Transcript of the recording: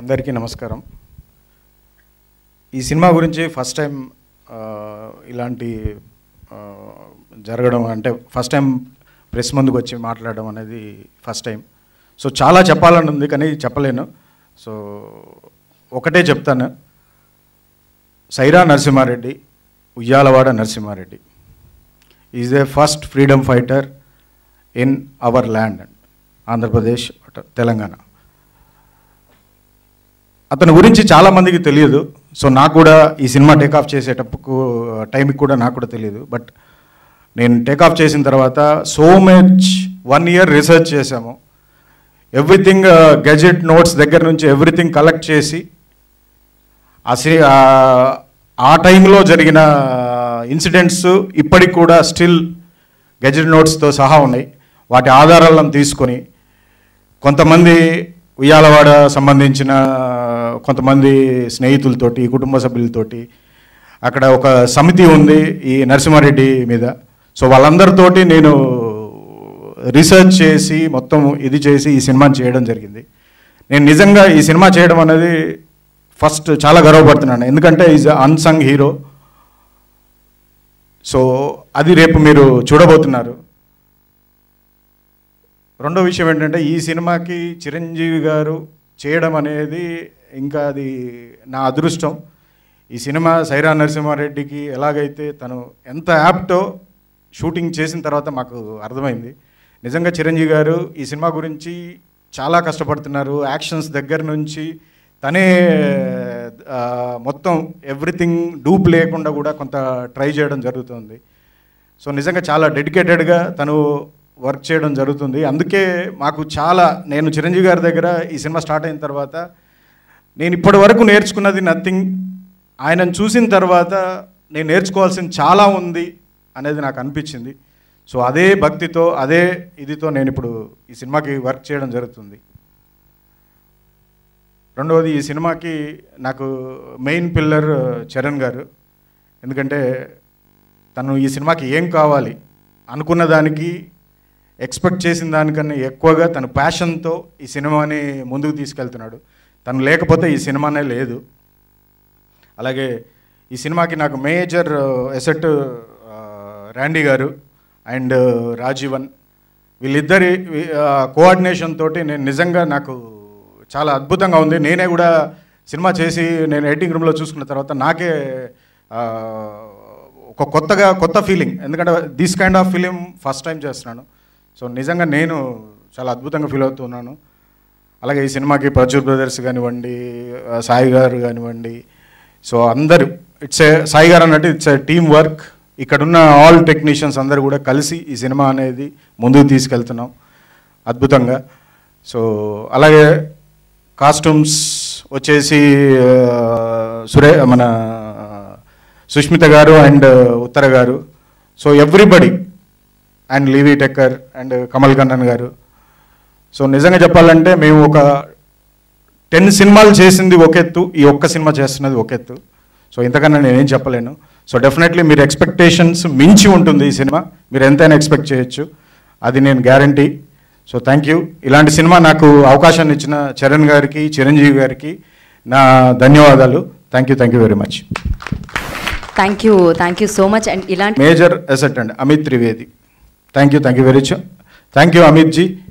అందరికీ నమస్కారం ఈ సినిమా గురించి ఫస్ట్ టైం ఆ, ఇలాంటి ఆ, జరగడం అంటే ఫస్ట్ టైం ప్రెస్ ముందుకు వచ్చి మాట్లాడడం అనేది ఫస్ట్ టైం సో చాలా చెప్పాలని ఉంది కానీ చెప్పలేను సో ఒకటే చెప్తాను Sye Raa Narasimha Reddy Uyyalawada Narasimha Reddy is a first freedom fighter in our land Andhra Pradesh Telangana అతని గురించి చాలా మందికి తెలియదు సో నాకు కూడా ఈ సినిమా టేక్ ఆఫ్ చేసేటప్పుడు టైంకి కూడా నాకు కూడా తెలియదు బట్ నేను టేక్ ఆఫ్ చేసిన తర్వాత so much one year research చేశాము ఎవ్రీథింగ్ గెజెట్ నోట్స్ దగ్గర నుంచి ఎవ్రీథింగ్ కలెక్ట్ చేసి ఆ సి- ఆ- ఆ టైంలో జరిగిన ఇన్సిడెంట్స్ ఇప్పటికి కూడా స్టిల్ గెజెట్ నోట్స్తో సహా ఉన్నాయి వాటి ఆధారాలను తీసుకొని కొంతమంది ఉయ్యాలవాడ సంబంధించిన కొంతమంది స్నేహితులతోటి కుటుంబ సభ్యులతోటి అక్కడ ఒక సమితి ఉంది ఈ నరసింహారెడ్డి మీద సో వాళ్ళందరితోటి నేను రీసెర్చ్ చేసి మొత్తం ఇది చేసి ఈ సినిమాని చేయడం జరిగింది నేను నిజంగా ఈ సినిమా చేయడం అనేది ఫస్ట్ చాలా గర్వపడుతున్నాను ఎందుకంటే ఈజ్ అన్సంగ్ హీరో సో అది రేపు మీరు చూడబోతున్నారు రెండో విషయం ఏంటంటే ఈ సినిమాకి చిరంజీవి గారు చేయడం అనేది ఇంకా అది నా అదృష్టం ఈ సినిమా సైరా నరసింహారెడ్డికి ఎలాగైతే తను ఎంత యాప్టో షూటింగ్ చేసిన తర్వాత మాకు అర్థమైంది నిజంగా చిరంజీవి గారు ఈ సినిమా గురించి చాలా కష్టపడుతున్నారు యాక్షన్స్ దగ్గర నుంచి తనే ఆ, మొత్తం ఎవ్రీథింగ్ డూప్ లేకుండా కూడా కొంత ట్రై చేయడం జరుగుతుంది సో నిజంగా చాలా డెడికేటెడ్గా తను వర్క్ చేయడం జరుగుతుంది అందుకే మాకు చాలా నేను చిరంజీవి గారి దగ్గర ఈ సినిమా స్టార్ట్ అయిన తర్వాత నేను ఇప్పటి వరకు నేర్చుకున్నది నథింగ్ ఆయనను చూసిన తర్వాత నేను నేర్చుకోవాల్సింది చాలా ఉంది అనేది నాకు అనిపించింది సో అదే భక్తితో అదే ఇదితో నేను ఇప్పుడు ఈ సినిమాకి వర్క్ చేయడం జరుగుతుంది రెండవది ఈ సినిమాకి నాకు మెయిన్ పిల్లర్ చరణ్ గారు ఎందుకంటే తను ఈ సినిమాకి ఏం కావాలి అనుకున్న దానికి ఎక్స్పెక్ట్ చేసిన దానికన్నా ఎక్కువగా తన ప్యాషన్తో ఈ సినిమాని ముందుకు తీసుకెళ్తున్నాడు తను లేకపోతే ఈ సినిమానే లేదు అలాగే ఈ సినిమాకి నాకు మేజర్ ఎసెట్ ర్యాండీ గారు అండ్ రాజీవన్ వీళ్ళిద్దరి కోఆర్డినేషన్ తోటి నేను నిజంగా నాకు చాలా అద్భుతంగా ఉంది నేనే కూడా సినిమా చేసి నేను ఎడిటింగ్ రూమ్లో చూసుకున్న తర్వాత నాకే ఆ, ఒక కొత్తగా కొత్త ఫీలింగ్ ఎందుకంటే this kind of film first time చేస్తున్నాను సో నిజంగా నేను చాలా అద్భుతంగా ఫీల్ అవుతున్నాను అలాగే ఈ సినిమాకి ప్రచుర్ బ్రదర్స్ కానివ్వండి ఆ, సాయి గారు కానివ్వండి సో అందరూ ఇట్స్ ఏ సాయి గారు అన్నట్టు ఇట్స్ ఏ టీమ్ వర్క్ ఇక్కడున్న ఆల్ టెక్నీషియన్స్ అందరూ కూడా కలిసి ఈ సినిమా అనేది ముందుకు తీసుకెళ్తున్నాం అద్భుతంగా సో అలాగే కాస్ట్యూమ్స్ వచ్చేసి ఆ, సురే మన సుష్మిత గారు అండ్ ఉత్తర గారు సో ఎవ్రీబడి అండ్ లీవీ టెక్కర్ అండ్ కమల్ కన్నన్ గారు సో నిజంగా చెప్పాలంటే మేము ఒక టెన్ సినిమాలు చేసింది ఒక ఎత్తు ఈ ఒక్క సినిమా చేస్తున్నది ఒక ఎత్తు సో ఇంతకన్నా నేనేం చెప్పలేను సో డెఫినెట్లీ మీరు ఎక్స్పెక్టేషన్స్ మించి ఉంటుంది ఈ సినిమా మీరు ఎంతైనా ఎక్స్పెక్ట్ చేయొచ్చు అది నేను గ్యారంటీ సో థ్యాంక్ యూ ఇలాంటి సినిమా నాకు అవకాశాన్ని ఇచ్చిన చరణ్ గారికి చిరంజీవి గారికి నా ధన్యవాదాలు thank you thank you very much thank you thank you so much and ఇలాంటి మేజర్ అసెట్ అండి Amit Trivedi thank you thank you very much thank you Amit G